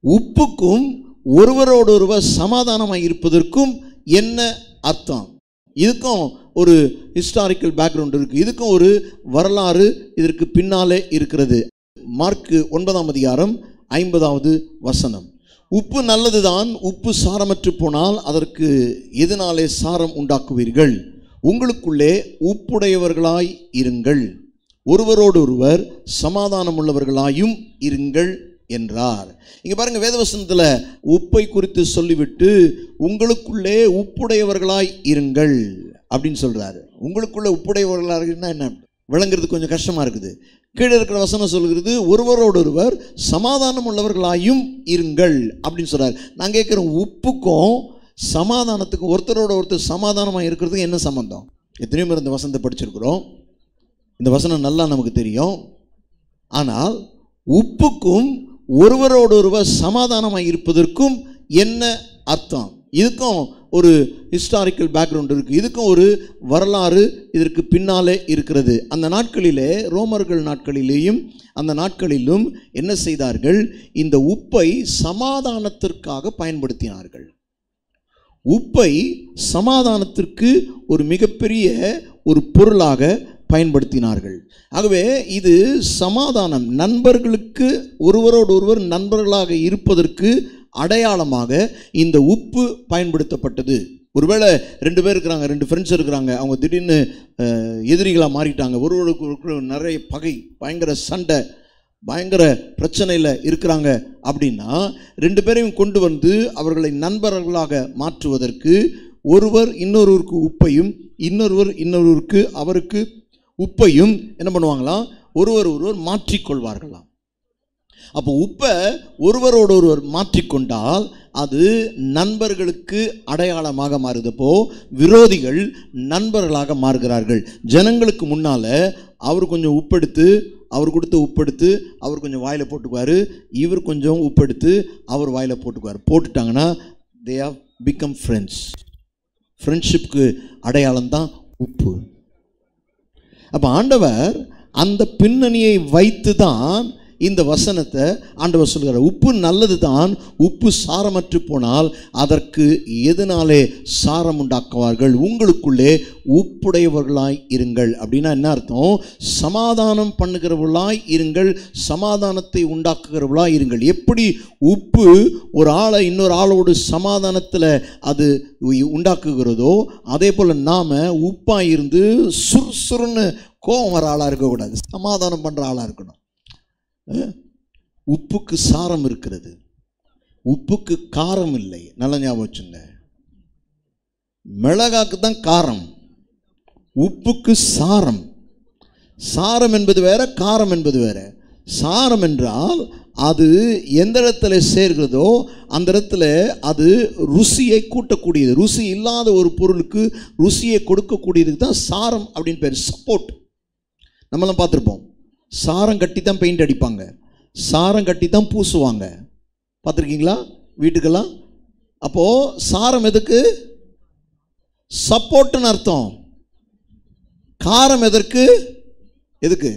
உப்புக்கும் ஒருவரோடொருவர் சமாதானமாக இருப்பதற்கும் என்ன அர்த்தம் இதுக்கும் ஒரு ஹிஸ்டாரிக்கல் பேக்ரவுண்ட் இருக்குது இதுக்கும் ஒரு வரலாறு இதற்கு பின்னாலே இருக்கிறது மார்க்கு ஒன்பதாம் அதிகாரம் ஐம்பதாவது வசனம் உப்பு நல்லதுதான் உப்பு சாரமற்று போனால் அதற்கு எதனாலே சாரம் உண்டாக்குவீர்கள் உங்களுக்குள்ளே உப்புடையவர்களாய் இருங்கள் ஒருவரோடொருவர் சமாதானம் உள்ளவர்களாயும் இருங்கள் என்றார் இங்க பாருங்க வேதவசனத்துல உப்பை குறித்து சொல்லிவிட்டு உங்களுக்குள்ளே உப்புடையவர்களாய் இருங்கள் அப்படின்னு சொல்றாரு உங்களுக்குள்ள உப்புடையவர்களாக இருக்குன்னா என்ன விளங்குறது கொஞ்சம் கஷ்டமா இருக்குது கீழே இருக்கிற வசனம் சொல்கிறது ஒருவரோடொருவர் சமாதானம் உள்ளவர்களாயும் இருங்கள் அப்படின்னு சொல்றாரு நான் கேட்குறேன் உப்புக்கும் சமாதானத்துக்கும் ஒருத்தரோட ஒருத்தர் சமாதானமாக இருக்கிறதுக்கு என்ன சம்பந்தம் எத்தனையோ பேர் இந்த வசனத்தை படிச்சிருக்கிறோம் இந்த வசனம் நல்லா நமக்கு தெரியும் ஆனால் உப்புக்கும் ஒருவரோடொருவர் சமாதானமாக இருப்பதற்கும் என்ன அர்த்தம் இதுக்கும் ஒரு ஹிஸ்டாரிக்கல் பேக்ரவுண்ட் இருக்குது இதுக்கும் ஒரு வரலாறு இதற்கு பின்னாலே இருக்கிறது அந்த நாட்களிலே ரோமர்கள் நாட்களிலேயும் அந்த நாட்களிலும் என்ன செய்தார்கள் இந்த உப்பை சமாதானத்திற்காக பயன்படுத்தினார்கள் உப்பை சமாதானத்திற்கு ஒரு மிகப்பெரிய ஒரு பொருளாக பயன்படுத்தினார்கள் ஆகவே இது சமாதானம் நண்பர்களுக்கு ஒருவரோடு ஒருவர் நண்பர்களாக இருப்பதற்கு அடையாளமாக இந்த உப்பு பயன்படுத்தப்பட்டது ஒருவேளை ரெண்டு பேர் இருக்கிறாங்க ரெண்டு ஃப்ரெண்ட்ஸ் இருக்கிறாங்க அவங்க திடீர்னு எதிரிகளாக மாறிட்டாங்க ஒருவருக்கு ஒருவர் நிறைய பகை பயங்கர சண்டை பயங்கர பிரச்சனையில் இருக்கிறாங்க அப்படின்னா ரெண்டு பேரையும் கொண்டு வந்து அவர்களை நண்பர்களாக மாற்றுவதற்கு ஒருவர் இன்னொருவருக்கு உப்பையும் இன்னொருவர் இன்னொருவருக்கு அவருக்கு உப்பையும் என்ன பண்ணுவாங்களாம் ஒருவர் ஒருவர் மாற்றிக்கொள்வார்களாம் அப்போ உப்பை ஒருவரோடு ஒருவர் மாற்றிக்கொண்டால் அது நண்பர்களுக்கு அடையாளமாக மாறுதப்போ விரோதிகள் நண்பர்களாக மாறுகிறார்கள் ஜனங்களுக்கு முன்னால் அவர் கொஞ்சம் உப்பெடுத்து அவர் கொடுத்த உப்பெடுத்து அவர் கொஞ்சம் வாயில் போட்டுக்குவார் இவர் கொஞ்சம் உப்பெடுத்து அவர் வாயில் போட்டுக்குவார் போட்டுட்டாங்கன்னா தே ஹவ் பிகம் ஃப்ரெண்ட்ஸ் ஃப்ரெண்ட்ஷிப்க்கு அடையாளம் தான் உப்பு அப்போ ஆண்டவர் அந்த பின்னணியை வைத்து தான் இந்த வசனத்தை ஆண்டவர் சொல்கிறார் உப்பு நல்லது தான் உப்பு சாரமற்று போனால் அதற்கு எதனாலே சாரம் உண்டாக்குவார்கள் உங்களுக்குள்ளே உப்புடையவர்களாய் இருங்கள் அப்படின்னா என்ன அர்த்தம் சமாதானம் பண்ணுகிறவர்களாய் இருங்கள் சமாதானத்தை உண்டாக்குகிறவர்களாய் இருங்கள் எப்படி உப்பு ஒரு ஆளை இன்னொரு ஆளோடு சமாதானத்தில் அது உண்டாக்குகிறதோ அதே போல் நாம் உப்பாக இருந்து சுறுசுறுன்னு கோவம் வர ஆளாக இருக்கக்கூடாது சமாதானம் பண்ணுற ஆளாக இருக்கணும் உப்புக்கு சாரம் இருக்கிறது உப்புக்கு காரம் இல்லை நல்ல ஞாபகம் வச்சுங்க மிளகாக்கு தான் காரம் உப்புக்கு சாரம் சாரம் என்பது வேற காரம் என்பது வேற சாரம் என்றால் அது எந்த இடத்துல சேர்கிறதோ அந்த இடத்துல அது ருசியை கூட்டக்கூடியது ருசி இல்லாத ஒரு பொருளுக்கு ருசியை கொடுக்கக்கூடியதுக்கு தான் சாரம் அப்படின்னு பேர் சப்போர்ட் நம்மளாம் பார்த்துருப்போம் சாரம் கட்டி தான் பெயிண்ட் அடிப்பாங்க சாரம் கட்டி தான் பூசுவாங்க பார்த்துருக்கீங்களா வீட்டுக்கெல்லாம் அப்போது சாரம் எதுக்கு சப்போர்ட்டுன்னு அர்த்தம் காரம் எதற்கு எதுக்கு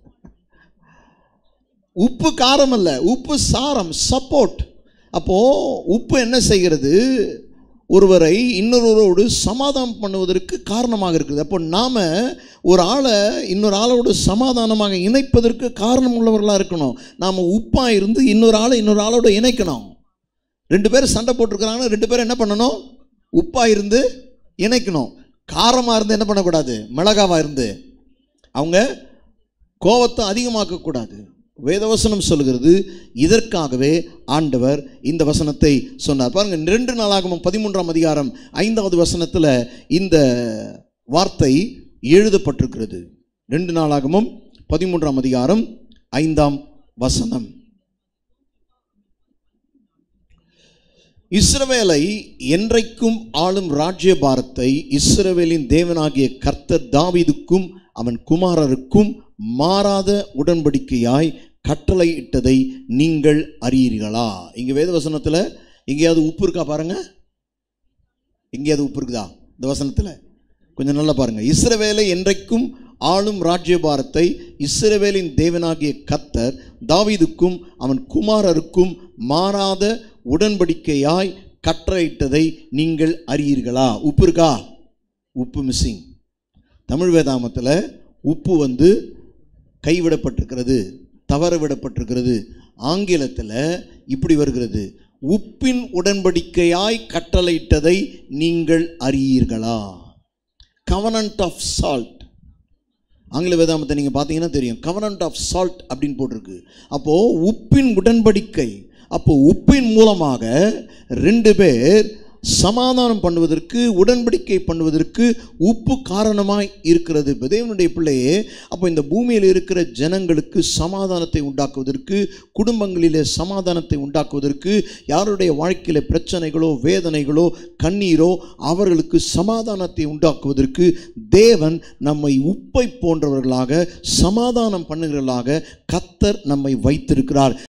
உப்பு காரம் அல்ல உப்பு சாரம் சப்போர்ட் அப்போது உப்பு என்ன செய்கிறது ஒருவரை இன்னொருவரோடு சமாதானம் பண்ணுவதற்கு காரணமாக இருக்குது அப்போ நாம் ஒரு ஆளை இன்னொரு ஆளோடு சமாதானமாக இணைப்பதற்கு காரணம் உள்ளவர்களாக இருக்கணும் நாம் உப்பாக இருந்து இன்னொரு ஆளை இன்னொரு ஆளோட இணைக்கணும் ரெண்டு பேரும் சண்டை போட்டிருக்கிறாங்கன்னா ரெண்டு பேரும் என்ன பண்ணணும் உப்பாக இருந்து இணைக்கணும் காரமாக இருந்து என்ன பண்ணக்கூடாது மிளகாவாக இருந்து அவங்க கோபத்தை அதிகமாக்கக்கூடாது வேதவசனம் சொல்கிறது இதற்காகவே ஆண்டவர் இந்த வசனத்தை சொன்னார் பாருங்க ரெண்டு நாளாகவும் பதிமூன்றாம் அதிகாரம் ஐந்தாவது வசனத்தில் இந்த வார்த்தை எழுதப்பட்டிருக்கிறது ரெண்டு நாளாகவும் பதிமூன்றாம் அதிகாரம் ஐந்தாம் வசனம் இஸ்ரவேலை என்றைக்கும் ஆளும் ராஜ்யபாரத்தை இஸ்ரவேலின் தேவனாகிய கர்த்தர் தாவீதுக்கும் அவன் குமாரருக்கும் மாறாத உடன்படிக்கையாய் கட்டளை இட்டதை நீங்கள் அறியீர்களா இங்க வேத வசனத்தில் எங்கேயாவது உப்பு இருக்கா பாருங்க எங்கேயாவது உப்பு இருக்குதா இந்த வசனத்தில் கொஞ்சம் நல்லா பாருங்க இஸ்ரவேலை என்றைக்கும் ஆளும் ராஜ்யபாரத்தை இஸ்ரவேலின் தேவனாகிய கத்தர் தாவீதுக்கும் அவன் குமாரருக்கும் மாறாத உடன்படிக்கையாய் கட்டளையிட்டதை நீங்கள் அறியீர்களா உப்பு இருக்கா உப்பு மிஸ்ஸிங் தமிழ் வேதாமத்தில் உப்பு வந்து கைவிடப்பட்டிருக்கிறது தவற விடப்பட்டிருக்கிறது ஆங்கிலத்தில் இப்படி வருகிறது உப்பின் உடன்படிக்கையாய் கட்டளையிட்டதை நீங்கள் அறியீர்களா கவனன்ட் ஆஃப் சால்ட் ஆங்கில வேதாமத்தை நீங்கள் பார்த்தீங்கன்னா தெரியும் கவனன்ட் ஆஃப் சால்ட் அப்படின்னு போட்டிருக்கு அப்போது உப்பின் உடன்படிக்கை அப்போ உப்பின் மூலமாக ரெண்டு பேர் சமாதானம் பண்ணுவதற்கு உடன்படிக்கை பண்ணுவதற்கு உப்பு காரணமாய் இருக்கிறது இப்போ தேவனுடைய பிள்ளையே அப்போ இந்த பூமியில் இருக்கிற ஜனங்களுக்கு சமாதானத்தை உண்டாக்குவதற்கு குடும்பங்களிலே சமாதானத்தை உண்டாக்குவதற்கு யாருடைய வாழ்க்கையில் பிரச்சனைகளோ வேதனைகளோ கண்ணீரோ அவர்களுக்கு சமாதானத்தை உண்டாக்குவதற்கு தேவன் நம்மை உப்பை போன்றவர்களாக சமாதானம் பண்ணுகிறவர்களாக கத்தர் நம்மை வைத்திருக்கிறார்